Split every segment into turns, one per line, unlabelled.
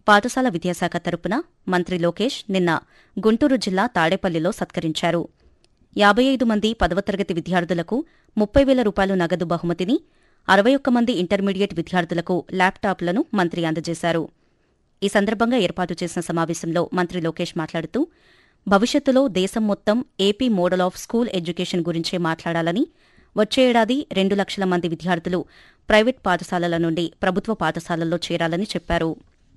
పాఠశాల విద్యాశాఖ తరపున మంత్రి లోకేష్ నిన్న గుంటూరు జిల్లా తాడేపల్లిలో సత్కరించారు యాబై ఐదు మంది పదవ తరగతి విద్యార్థులకు ముప్పై వేల రూపాయలు నగదు బహుమతిని అరవై ఒక్క మంది ఇంటర్మీడియట్ విద్యార్థులకు ల్యాప్టాప్లను మంత్రి అందజేశారు ఈ సందర్భంగా ఏర్పాటు చేసిన సమావేశంలో మంత్రి లోకేష్ మాట్లాడుతూ భవిష్యత్తులో దేశం మొత్తం AP model of school education గురించే మాట్లాడాలని వచ్చే ఏడాది రెండు లక్షల మంది విద్యార్థులు ప్రైవేట్ పాఠశాలల నుండి ప్రభుత్వ పాఠశాలల్లో చేరాలని చెప్పారు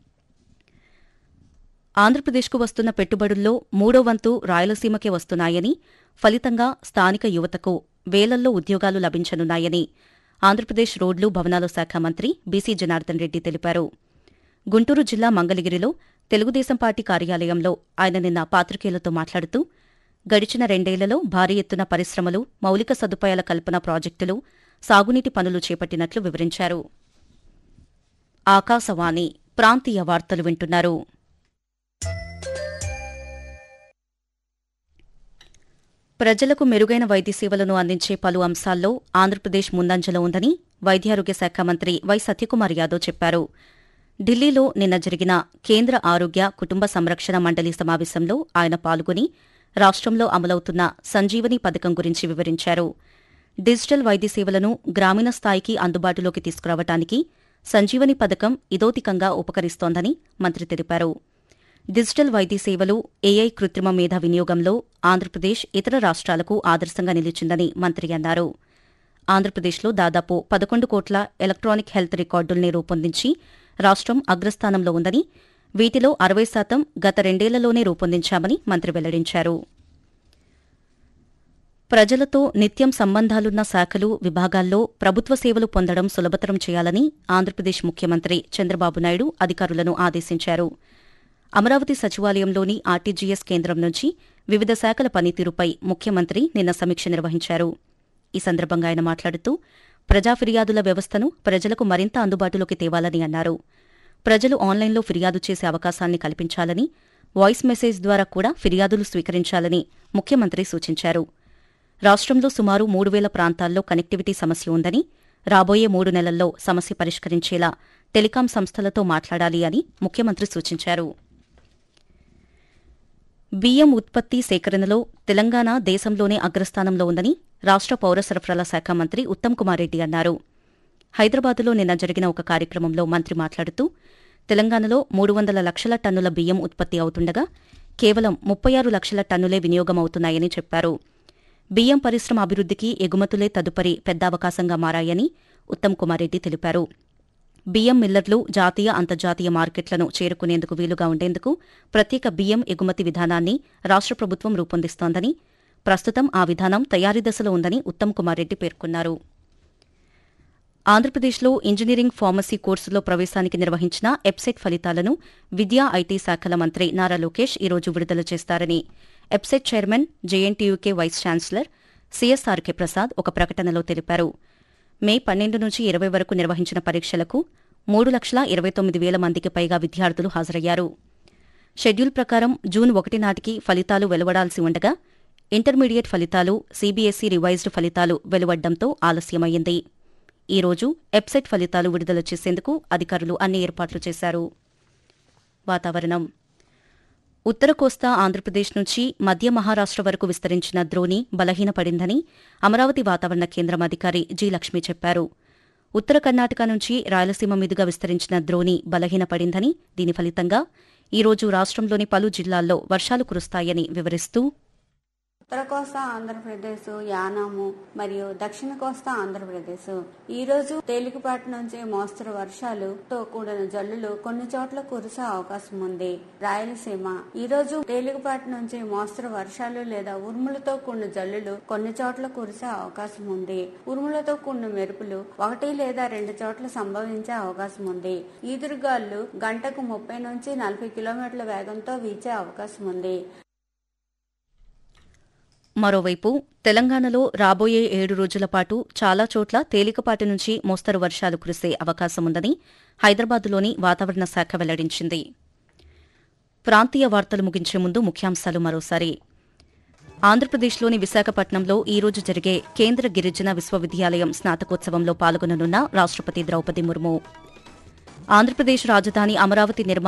ఆంధ్రప్రదేశ్కు వస్తున్న పెట్టుబడుల్లో మూడో వంతు రాయలసీమకే వస్తున్నాయని ఫలితంగా స్థానిక యువతకు వేలల్లో ఉద్యోగాలు లభించనున్నాయని ఆంధ్రప్రదేశ్ రోడ్లు భవనాల శాఖ మంత్రి బీసీ జనార్దన్ రెడ్డి తెలిపారు గుంటూరు జిల్లా మంగళగిరిలో తెలుగుదేశం పార్టీ కార్యాలయంలో ఆయన నిన్న పాత్రికేయులతో మాట్లాడుతూ గడిచిన రెండేళ్లలో భారీ ఎత్తున పరిశ్రమలు మౌలిక సదుపాయాల కల్పన ప్రాజెక్టులు సాగునీటి పనులు చేపట్టినట్లు వివరించారు ఆకాశవాణి ప్రాంతీయ వార్తలు వింటున్నారు ప్రజలకు మెరుగైన వైద్య సేవలను అందించే పలు అంశాల్లో ఆంధ్రప్రదేశ్ ముందంజలో ఉందని వైద్యారోగ్య శాఖ మంత్రి వై సత్యకుమార్ యాదవ్ చెప్పారు ఢిల్లీలో నిన్న జరిగిన కేంద్ర ఆరోగ్య కుటుంబ సంరక్షణ మండలి సమావేశంలో ఆయన పాల్గొని రాష్ట్రంలో అమలవుతున్న సంజీవని పథకం గురించి వివరించారు డిజిటల్ వైద్య సేవలను గ్రామీణ స్థాయికి అందుబాటులోకి తీసుకురావటానికి సంజీవని పథకం ఇదోతికంగా ఉపకరిస్తోందని మంత్రి తెలిపారు డిజిటల్ వైద్య సేవలు ఏఐ కృత్రిమ మేధ వినియోగంలో ఆంధ్రప్రదేశ్ ఇతర రాష్ట్రాలకు ఆదర్శంగా నిలిచిందని మంత్రి అన్నారు ఆంధ్రప్రదేశ్లో దాదాపు పదకొండు కోట్ల ఎలక్ట్రానిక్ హెల్త్ రికార్డుల్ని రూపొందించి రాష్ట్రం అగ్రస్థానంలో ఉందని వీటిలో అరవై శాతం గత రెండేళ్లలోనే రూపొందించామని మంత్రి వెల్లడించారు ప్రజలతో నిత్యం సంబంధాలున్న శాఖలు విభాగాల్లో ప్రభుత్వ సేవలు పొందడం సులభతరం చేయాలని ఆంధ్రప్రదేశ్ ముఖ్యమంత్రి చంద్రబాబు నాయుడు అధికారులను ఆదేశించారు అమరావతి సచివాలయంలోని ఆర్టీజీఎస్ కేంద్రం నుంచి వివిధ శాఖల పనితీరుపై ముఖ్యమంత్రి నిన్న సమీక్ష నిర్వహించారు ఈ సందర్భంగా ఆయన మాట్లాడుతూ ప్రజా ఫిర్యాదుల వ్యవస్థను ప్రజలకు మరింత అందుబాటులోకి తేవాలని అన్నారు ప్రజలు ఆన్లైన్లో ఫిర్యాదు చేసే అవకాశాన్ని కల్పించాలని వాయిస్ మెసేజ్ ద్వారా కూడా ఫిర్యాదులు స్వీకరించాలని ముఖ్యమంత్రి సూచించారు రాష్ట్రంలో సుమారు మూడు వేల ప్రాంతాల్లో కనెక్టివిటీ సమస్య ఉందని రాబోయే మూడు నెలల్లో సమస్య పరిష్కరించేలా టెలికాం సంస్థలతో మాట్లాడాలి అని ముఖ్యమంత్రి సూచించారు బియ్యం ఉత్పత్తి సేకరణలో తెలంగాణ దేశంలోనే అగ్రస్థానంలో ఉందని రాష్ట్ర పౌర సరఫరాల శాఖ మంత్రి ఉత్తమ్ కుమార్ రెడ్డి అన్నారు హైదరాబాదులో నిన్న జరిగిన ఒక కార్యక్రమంలో మంత్రి మాట్లాడుతూ తెలంగాణలో మూడు వందల లక్షల టన్నుల బియ్యం ఉత్పత్తి అవుతుండగా కేవలం ముప్పై ఆరు లక్షల టన్నులే వినియోగం అవుతున్నాయని చెప్పారు బియ్యం పరిశ్రమ అభివృద్ధికి ఎగుమతులే తదుపరి పెద్ద అవకాశంగా మారాయని ఉత్తమ్ కుమార్ రెడ్డి తెలిపారు బియ్యం మిల్లర్లు జాతీయ అంతర్జాతీయ మార్కెట్లను చేరుకునేందుకు వీలుగా ఉండేందుకు ప్రత్యేక బియ్యం ఎగుమతి విధానాన్ని రాష్ట్ర ప్రభుత్వం రూపొందిస్తోందని ప్రస్తుతం ఆ విధానం తయారీ దశలో ఉందని ఉత్తమ్ కుమార్ రెడ్డి పేర్కొన్నారు ఆంధ్రప్రదేశ్లో ఇంజనీరింగ్ ఫార్మసీ కోర్సులో ప్రవేశానికి నిర్వహించిన ఎబ్సెట్ ఫలితాలను విద్యా ఐటీ శాఖల మంత్రి నారా లోకేష్ ఈరోజు విడుదల చేస్తారని ఎబ్సెట్ chairman JNTUK vice chancellor CSRK Prasad ఒక ప్రకటనలో తెలిపారు మే పన్నెండు నుంచి ఇరవై వరకు నిర్వహించిన పరీక్షలకు మూడు లక్షల ఇరవై తొమ్మిది వేల మందికి పైగా విద్యార్థులు హాజరయ్యారు షెడ్యూల్ ప్రకారం జూన్ ఒకటి నాటికి ఫలితాలు వెలువడాల్సి ఉండగా ఇంటర్మీడియట్ ఫలితాలు సీబీఎస్ఈ రివైజ్డ్ ఫలితాలు వెలువడ్డంతో ఆలస్యమైంది ఈ రోజు ఎబ్సెట్ ఫలితాలు విడుదల చేసేందుకు అధికారులు అన్ని ఏర్పాట్లు చేశారు వాతావరణం ఉత్తర కోస్తా ఆంధ్రప్రదేశ్ నుంచి మధ్య మహారాష్ట్ర వరకు విస్తరించిన ద్రోణి బలహీనపడిందని అమరావతి వాతావరణ కేంద్రం అధికారి జి లక్ష్మి చెప్పారు ఉత్తర కర్ణాటక నుంచి రాయలసీమ మీదుగా విస్తరించిన ద్రోణి బలహీనపడిందని దీని ఫలితంగా ఈ రోజు రాష్ట్రంలోని పలు జిల్లాల్లో వర్షాలు కురుస్తాయని వివరిస్తూ
ఉత్తర కోస్తా ఆంధ్రప్రదేశ్ యానాము మరియు దక్షిణ కోస్తా ఆంధ్రప్రదేశ్ ఈ రోజు తేలికపాటి నుంచి మోస్తరు వర్షాలుతో కూడిన జల్లులు కొన్ని చోట్ల కురిసే అవకాశం ఉంది రాయలసీమ ఈ రోజు తేలికపాటి నుంచి మోస్తరు వర్షాలు లేదా ఉరుములతో కూడిన జల్లులు కొన్ని చోట్ల కురిసే అవకాశం ఉంది ఉరుములతో కూడిన మెరుపులు ఒకటి లేదా రెండు చోట్ల సంభవించే అవకాశం ఉంది ఈదురుగాలు గంటకు ముప్పై నుంచి నలభై కిలోమీటర్ల వేగంతో వీచే అవకాశం ఉంది
మరోవైపు తెలంగాణలో రాబోయే ఏడు రోజుల పాటు చాలా చోట్ల తేలికపాటి నుంచి మోస్తరు వర్షాలు కురిసే అవకాశముందని హైదరాబాద్లోని వాతావరణ శాఖ వెల్లడించింది ప్రాంతీయ వార్తలు ముగించే ముందు ముఖ్యాంశాలు మరోసారి ఆంధ్రప్రదేశ్లోని విశాఖపట్నంలో ఈ రోజు జరిగే కేంద్ర గిరిజన విశ్వవిద్యాలయం స్నాతకోత్సవంలో పాల్గొననున్న రాష్ట్రపతి ద్రౌపది ముర్ము ఆంధ్రప్రదేశ్ రాజధాని అమరావతి నిర్మాణ